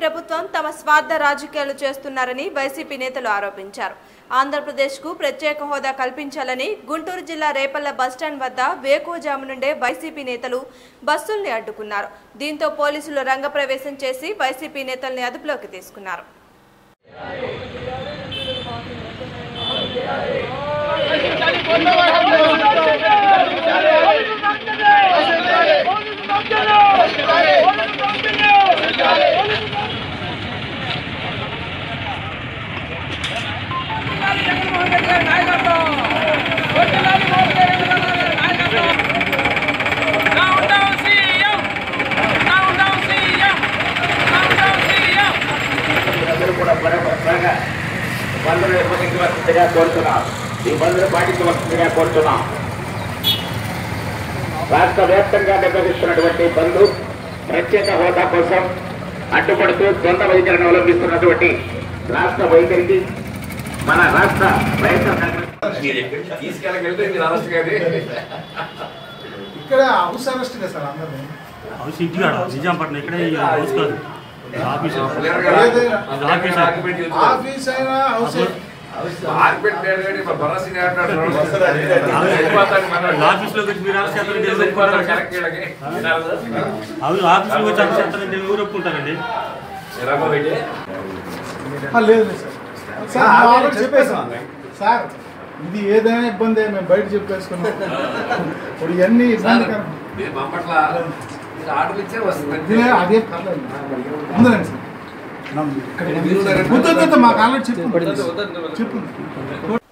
ప్రభుత్వం తమ స్వార్థ రాజకీయాలు చేస్తున్నారని వైసీపీ నేతలు ఆరోపించారు ఆంధ్రప్రదేశ్కు ప్రత్యేక హోదా కల్పించాలని గుంటూరు జిల్లా రేపల్ల బస్టాండ్ వద్ద వేకువజాము నుండే వైసీపీ నేతలు బస్సుల్ని అడ్డుకున్నారు దీంతో పోలీసులు రంగప్రవేశం చేసి వైసీపీ నేతల్ని అదుపులోకి తీసుకున్నారు Down, down, CEM! Down, down, CEM! Down, down, CEM! అందరూ కూడా త్వరగా త్వరగా బంధువులు నిర్వహించవలసిందిగా కోరుతున్నాం ఈ బంధువులు పాటించవలసిందిగా కోరుతున్నాం రాష్ట్ర వ్యాప్తంగా నిర్వహిస్తున్నటువంటి బంధు ప్రత్యేక హోదా కోసం అడ్డుపడుతూ ద్వంద్వ వైఖరిని అవలంబిస్తున్నటువంటి రాష్ట్ర వైఖరికి మన రాష్ట్ర వైఎస్ఆర్ కాంగ్రెస్ తీసుకెళ్ళగలిగితే మీరు అరెస్ట్ కానీ ఇక్కడ హౌస్ అరెస్ట్ కదా సార్ అందరినీ హౌస్ ఇంటికాడ నిజాంపట్నం ఇక్కడే ఈ హౌస్ కాదు ఆఫీస్ ఏదైనా ఆఫీస్ ఆఫీస్ అయినా హౌస్ ఆర్పెట్ కానీ భరోసా అంటాడు వెళ్ళిపోతాను మనోడు. ఆఫీస్లోకి వచ్చి మీరు అరెస్ట్ చేస్తారంటే ఎవరు వెళ్ళిపోతాడు ఒప్పుకుంటారు? కరెక్ట్ వీళ్ళకి. అవును ఆఫీస్లోకి వచ్చి అరెస్ట్ చేస్తారంటే ఎవరు ఒప్పుకుంటారండి ఎలాగో పెట్టి ఆ, లేదు లేదు సార్ సార్ మేము ఆల్రెడీ చెప్పేసాం సార్ ఇది ఏదైనా ఇబ్బంది మేము బయట చెప్పేసుకున్నాం ఇప్పుడు ఇవన్నీ ఇబ్బందికరం మీరు పంపట్ల మీరు ఆర్డర్ ఇచ్చే వస్తుంది ఇదే అదే పర్లేదు ఉందండి సార్ నమ్ము. ఇక్కడ వద్దు, వద్దు, వద్దు, మాకు ఆల్రెడీ చెప్పు చెప్పు